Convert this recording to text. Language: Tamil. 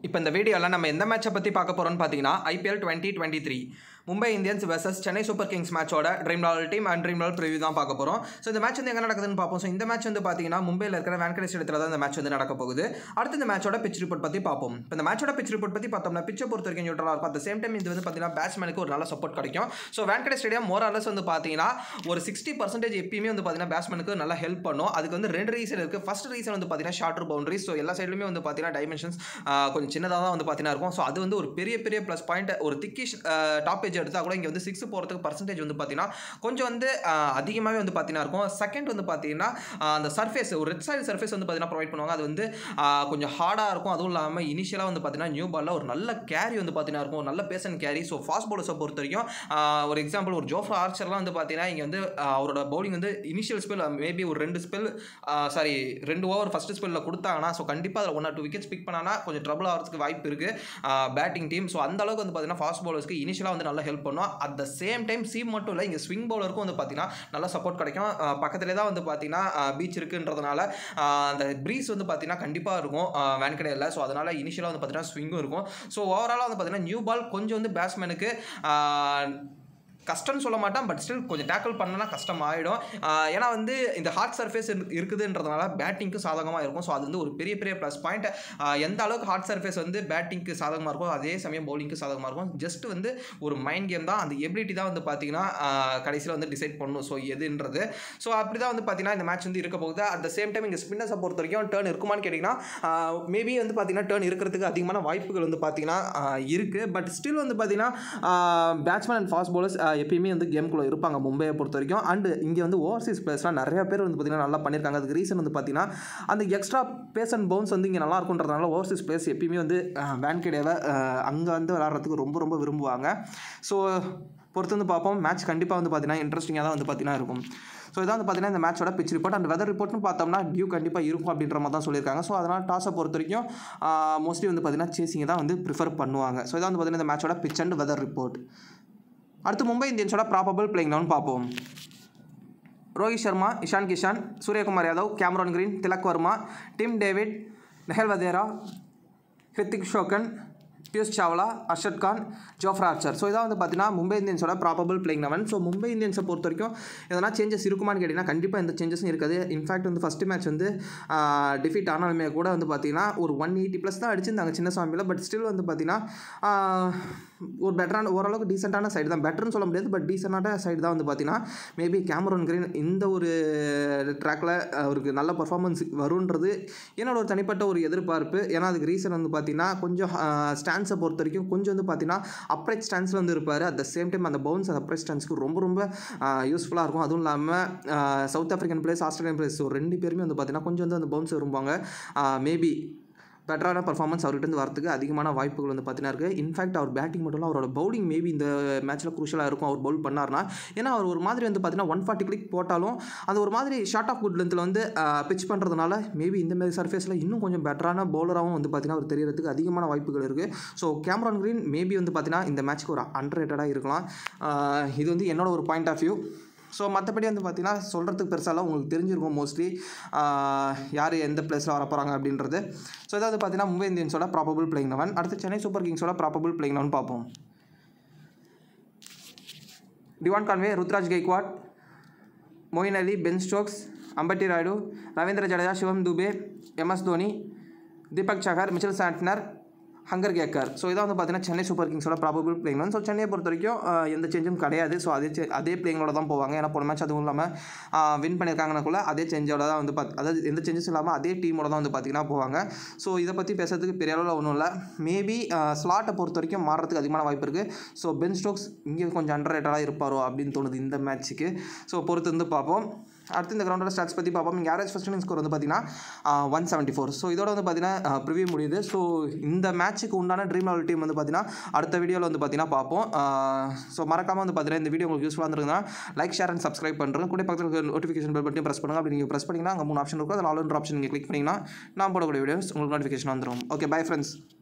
இப்போ இந்த வீடியோவில் நம்ம எந்த மேட்சை பற்றி பார்க்க போகிறோம்னு பார்த்தீங்கன்னா IPL twenty twenty three Mumbai Indians versus Chennai Super Kings மேட்சோட ட்ரீம் லால் டீம் அண்ட் ட்ரீம் லால் ப்ரிவியூ தான் பார்க்க போகிறோம் ஸோ இந்த மேட்ச் வந்து எங்கே நடக்குதுன்னு பார்ப்போம் ஸோ இந்த மேட்ச் வந்து பார்த்தீங்கன்னா மும்பையில் இருக்கிற வேங்கடேஷ் இடத்துல தான் இந்த மேட்ச் வந்து நடக்க போகுது அடுத்து இந்த மேட்சோட பிச் ரிப்போர்ட் பற்றி பார்ப்போம் இப்போ இந்த மேட்சோட பிச் ரிப்போர்ட் பற்றி பார்த்தோம்னா பிச்சை பொறுத்த வரைக்கும் நியூட்ரலாக இருக்கும் அட் சேம் டைம் இது வந்து பார்த்தீங்கன்னா பேட்ஸ்மேனுக்கு ஒரு நல்ல சப்போர்ட் கிடைக்கும் ஸோ வேங்கடேஷ் ஸ்டேடியம் மோரலஸ் வந்து பார்த்தீங்கன்னா ஒரு சிக்ஸ்டி பர்சன்டேஜ் எப்பயுமே வந்து பார்த்தீங்கன்னா பேட்ஸ்மேனுக்கு நல்லா ஹெல்ப் பண்ணும் அதுக்கு வந்து ரெண்டு ரீசன் இருக்குது ஃபர்ஸ்ட் ரீசன் வந்து பார்த்தீங்கன்னா ஷார்ட்டர் பவுண்டரிஸ் ஸோ எல்லா சைட்லையுமே வந்து பார்த்தீங்கன்னா டைமென்ஷன்ஸ் கொஞ்சம் சின்னதாக தான் வந்து பார்த்தீங்கன்னா இருக்கும் ஸோ அது வந்து ஒரு பெரிய பெரிய ப்ளஸ் பாயிண்ட் ஒரு திக்கிஷ் டாப் ஏஜ் எடுத்தால் கூட இங்கே வந்து சிக்ஸ் போகிறதுக்கு பர்சன்டேஜ் வந்து பார்த்தீங்கன்னா கொஞ்சம் வந்து அதிகமாகவே வந்து பார்த்தீங்கன்னா இருக்கும் செகண்ட் வந்து பார்த்தீங்கன்னா ஆஹ் அந்த சர்ஃபேஸ் ஒரு ரெட் சைடு சர்ஃபேஸ் வந்து பார்த்தீங்கன்னா ப்ரொவைட் பண்ணுவாங்க அது வந்து ஆஹ் கொஞ்சம் ஹார்டாக இருக்கும் அதுவும் இல்லாமல் இனிஷியலாக வந்து பார்த்தீங்கன்னா நியூ பாலில் ஒரு நல்ல கேரி வந்து பார்த்தீங்கன்னா இருக்கும் ஒரு நல்ல பேசன் கேரி ஸோ ஃபாஸ்ட் பவுலர்ஸை பொறுத்த வரைக்கும் ஆஹ் ஒரு எக்ஸாம்பிள் ஒரு ஜோஃப்ரா ஆர்ச்சர்லாம் வந்து பார்த்தீங்கன்னா இங்கே வந்து ஆஹ் அவரோட பவுலிங் வந்து இனிஷியல் ஸ்பெல் மேபி ஒரு ரெண்டு ஸ்பெல் சாரி ரெண்டு ஓவர் ஃபஸ்ட் ஸ்பெல்லில் கொடுத்தாங்கன்னா ஸோ கண்டிப்பாக அதில் one or two wickets pick பண்ணானா கொஞ்சம் ட்ரபிள் ஆகிறதுக்கு வாய்ப்பு இருக்குது பேட்டிங் டீம் ஸோ அந்த அளவுக்கு வந்து பார்த்தீங்கன்னா ஃபாஸ்ட் பவுலர்ஸ்க்கு இனிஷியலாக வந்து நல்லா ஹெல்ப் பண்ணும் at the same time seam மட்டும் இல்லை இங்கே ஸ்விங் பவுலருக்கும் வந்து பார்த்தீங்கன்னா நல்ல சப்போர்ட் கிடைக்கும் ஆஹ் பக்கத்துலேயே தான் வந்து பார்த்தீங்கன்னா பீச் இருக்குன்றதுனால ஆஹ் அந்த ப்ரீஸ் வந்து பார்த்தீங்கன்னா கண்டிப்பாக இருக்கும் வேன்கடையில் ஸோ அதனால் இனிஷியலாக வந்து பார்த்தீங்கன்னா ஸ்விங்கும் இருக்கும் ஸோ ஓவராலாக வந்து பார்த்தீங்கன்னா நியூ பால் கொஞ்சம் வந்து பேட்ஸ்மேனுக்கு கஷ்டம்னு சொல்ல மாட்டேன் பட் ஸ்டில் கொஞ்சம் டேக்கிள் பண்ணனா கஷ்டம் ஆகிடும் ஏன்னா வந்து இந்த ஹார்ட் சர்ஃபேஸ் இருக்குதுன்றதுனால பேட்டிங்க்கு சாதகமாக இருக்கும் ஸோ அது வந்து ஒரு பெரிய பெரிய ப்ளஸ் பாயிண்ட் எந்த அளவுக்கு ஹார்ட் சர்ஃபேஸ் வந்து பேட்டிங்க்கு சாதகமாக இருக்கும் அதே சமயம் பவுலிங்க்கு சாதகமாக இருக்கும் ஜஸ்ட் வந்து ஒரு மைண்ட் கேம் தான் அந்த எபிலிட்டி தான் வந்து பார்த்தீங்கன்னா கடைசியில் வந்து டிசைட் பண்ணணும் ஸோ எதுன்றது ஸோ அப்படி தான் வந்து பார்த்தீங்கன்னா இந்த மேட்ச் வந்து இருக்க போகுது அட் த சேம் டைம் இங்கே ஸ்பின்னர்ஸை பொறுத்த வரைக்கும் டேர்ன் இருக்குமான்னு கேட்டிங்கன்னா மேபி வந்து பார்த்தீங்கன்னா டேர்ன் இருக்கிறதுக்கு அதிகமான வாய்ப்புகள் வந்து பார்த்தீங்கன்னா இருக்குது பட் ஸ்டில் வந்து பார்த்தீங்கன்னா பேட்ஸ்மேன் அண்ட் ஃபாஸ்ட் பவுலர்ஸ் எப்பயுமே வந்து கேம்குள்ளே இருப்பாங்க மும்பையை பொறுத்த வரைக்கும் அண்டு இங்கே வந்து ஓவர்சீஸ் பிளேயர்ஸ்லாம் நிறைய பேர் வந்து பார்த்திங்கன்னா நல்லா பண்ணியிருக்காங்க அதுக்கு ரீசன் வந்து பார்த்தீங்கன்னா அந்த எக்ஸ்ட்ரா பேஸ் அண்ட் பவுன்ஸ் வந்து இங்கே நல்லா இருக்குன்றதுனால ஓவர்சீஸ் பிளேயர்ஸ் எப்பயுமே வந்து வேன்கேடேவை அங்கே வந்து விளாட்றதுக்கு ரொம்ப ரொம்ப விரும்புவாங்க ஸோ பொறுத்து வந்து பார்ப்போம் மேட்ச் கண்டிப்பாக வந்து பார்த்தீங்கன்னா இன்ட்ரெஸ்டிங்காக தான் வந்து பார்த்தீங்கன்னா இருக்கும் ஸோ இதான் வந்து பார்த்தீங்கன்னா இந்த மேட்சோட பிச் ரிப்போர்ட் அண்ட் வெதர் ரிப்போர்ட்னு பார்த்தோம்னா டியூ கண்டிப்பாக இருக்கும் அப்படின்ற மாதிரி தான் சொல்லியிருக்காங்க ஸோ அதனால் டாஸை பொறுத்த வரைக்கும் மோஸ்ட்லி வந்து பார்த்தீங்கன்னா சேசிங்கை தான் வந்து ப்ரிஃபர் பண்ணுவாங்க ஸோ இதான் வந்து பார்த்தீங்கன்னா இந்த மேட்சோட பிச் அண்ட் வெதர் ரிப்போர்ட் அடுத்து மும்பை இந்தியன்ஸோட ப்ராபபிள் பிளேயிங் லெவன் பார்ப்போம் Rohit Sharma Ishan Kishan Suryakumar Yadav Cameron Green Tilak Varma Tim David Nehal Wadhera Hrithik Shokeen Piyush Chawla Arshad Khan Jofra Archer so இதான் வந்து பார்த்தீங்கன்னா மும்பை இந்தியன்ஸோட probable playing eleven so Mumbai இந்தியன்ஸை பொறுத்த வரைக்கும் எதனா சேஞ்சஸ் இருக்குமான்னு கேட்டிங்கன்னா கண்டிப்பாக எந்த சேஞ்சஸும் இருக்காது இன்ஃபேக்ட் வந்து ஃபஸ்ட்டு மேட்ச் வந்து டிஃபீட் ஆனாலுமே கூட வந்து பார்த்தீங்கன்னா ஒரு ஒன் எயிட்டி ப்ளஸ் தான் அடிச்சிருந்தாங்க சின்ன சாமியில் பட் ஸ்டில் வந்து பார்த்தீங்கன்னா ஒரு பெட்டரான ஓரளவுக்கு டீசெண்டான சைடு தான் பெட்டர்னு சொல்ல முடியாது பட் டீசெண்டான சைடு தான் வந்து பார்த்தீங்கன்னா மேபி கேமரோன் கிரீன் இந்த ஒரு ட்ராக்கில் அவருக்கு நல்ல பர்ஃபார்மன்ஸ் வருன்றது என்னோட ஒரு தனிப்பட்ட ஒரு எதிர்பார்ப்பு ஏன்னா அதுக்கு ரீசன் வந்து பார்த்தீங்கன்னா கொஞ்சம் ஸ்டான்ஸை பொறுத்த வரைக்கும் கொஞ்சம் வந்து பார்த்தீங்கன்னா அப்ரைட் ஸ்டான்ஸில் வந்து இருப்பார் அட் த சேம் டைம் அந்த பவுன்ஸ் அந்த அப்ரைட் ஸ்டான்ஸ்க்கு ரொம்ப ரொம்ப யூஸ்ஃபுல்லாக இருக்கும் அதுவும் இல்லாமல் South African players Australian players so ரெண்டு பேருமே வந்து பார்த்தீங்கன்னா கொஞ்சம் வந்து அந்த பவுன்ஸ் விரும்புவாங்க மேபி பெட்டரான பர்ஃபார்மன்ஸ் அவர்கிட்ட வரதுக்கு அதிகமான வாய்ப்புகள் வந்து பார்த்தீங்கன்னா இருக்குது இன்ஃபேக்ட் அவர் பேட்டிங் மட்டும் இல்லை அவரோட பவுலிங் மேபி இந்த மேட்ச்சில் குரூஷலாக இருக்கும் அவர் பவுல் பண்ணார்னா ஏன்னா அவர் ஒரு மாதிரி வந்து பார்த்தீங்கன்னா ஒன் ஃபார்ட்டி கிளிக் போட்டாலும் அந்த ஒரு மாதிரி ஷார்ட் ஆஃப் குட் லென்த்தில் வந்து பிச் பண்ணுறதுனால மேபி இந்த மாதிரி சர்ஃபேஸில் இன்னும் கொஞ்சம் பெட்டரான பவுலராகவும் வந்து பார்த்தீங்கன்னா அவர் தெரியறதுக்கு அதிகமான வாய்ப்புகள் இருக்குது ஸோ கேமரான் கிரீன் மேபி வந்து பார்த்தீங்கன்னா இந்த மேட்ச்க்கு ஒரு அண்டர் ரேட்டடாக இருக்கலாம் இது வந்து என்னோட ஒரு பாயிண்ட் ஆஃப் வியூ ஸோ மற்றபடி வந்து பார்த்தீங்கன்னா சொல்கிறதுக்கு பெருசாலாம் உங்களுக்கு தெரிஞ்சிருக்கும் மோஸ்ட்லி யார் எந்த பிளேஸில் வர போகிறாங்க அப்படின்றது ஸோ இதாவது பார்த்தீங்கன்னா மும்பை இந்தியன்ஸோட ப்ராபபிள் பிளேயிங் லெவன் அடுத்து சென்னை சூப்பர் கிங்ஸோட ப்ராபபிள் பிளேயிங் லெவன் பார்ப்போம் Devon Conway Ruturaj Gaikwad Moeen Ali Ben Stokes Ambati Rayudu Ravindra Jadeja Shivam Dube MS Dhoni Deepak Chahar Mitchell Santner Hangargekar so இதான் வந்து பார்த்தீங்கன்னா சென்னை சூப்பர் கிங்ஸோட ப்ராபபிள் பிளேயிங் ஸோ சென்னையை பொறுத்த வரைக்கும் எந்த சேஞ்சும் கிடையாது ஸோ அதே அதே பிளேயிங்களோட தான் போவாங்க ஏன்னா போன மேட்ச் அதுவும் இல்லாமல் வின் பண்ணியிருக்காங்கனாக்குள்ள அதே சேஞ்சோட தான் வந்து பார்த்து அதாவது எந்த சேஞ்சஸ் இல்லாமல் அதே டீமோட தான் வந்து பார்த்தீங்கன்னா போவாங்க ஸோ இதை பற்றி பேசுறதுக்கு பெரிய அளவில் ஒன்றும் இல்லை மேபி ஸ்லாட்டை பொறுத்த வரைக்கும் மாறுறதுக்கு அதிகமான வாய்ப்பு இருக்குது ஸோ பென் ஸ்டோக்ஸ் இங்கே கொஞ்சம் அண்டர் ரேட்டடாக இருப்பாரோ அப்படின்னு தோணுது இந்த மேட்ச்சுக்கு ஸோ பொறுத்து வந்து பார்ப்போம் அடுத்து இந்த கிரவுண்டோட ஸ்டாட்ஸ் பற்றி பார்ப்போம் இங்கே ஆவரேஜ் ஃபஸ்ட் இன்னிங் ஸ்கோர் வந்து பார்த்தீங்கன்னா ஒன் செவன்ட்டி ஃபோர் ஸோ இதோட வந்து பார்த்தீங்கன்னா ப்ரிவியூ முடியுது ஸோ இந்த மேட்ச்சுக்கு உண்டான ட்ரீம் லெவல் டீம் வந்து பார்த்தீங்கன்னா அடுத்த வீடியோவில் வந்து பார்த்தீங்கன்னா பார்ப்போம் ஸோ மறக்காமல் வந்து பார்த்தீங்கன்னா இந்த வீடியோ உங்களுக்கு யூஸ்ஃபுல்லாக இருந்ததுன்னா லைக் ஷேர் அண்ட் சப்ஸ்கிரைப் பண்ணுறேன் கூட பக்கத்தில் நோட்டிஃபிகேஷன் பெல் பட்டன் ப்ரெஸ் பண்ணுங்கள் அப்படி நீங்கள் ப்ரெஸ் பண்ணிங்கன்னா அங்கே மூணு ஆப்ஷன் இருக்கும் அதில் ஆல் ஆப்ஷன் நீங்கள் கிளிக் பண்ணிங்கன்னா நான் போடக்கூடிய வீடியோஸ் உங்களுக்கு நோட்டிஃபிகேஷன் வந்துடும் ஓகே பை ஃப்ரெண்ட்ஸ்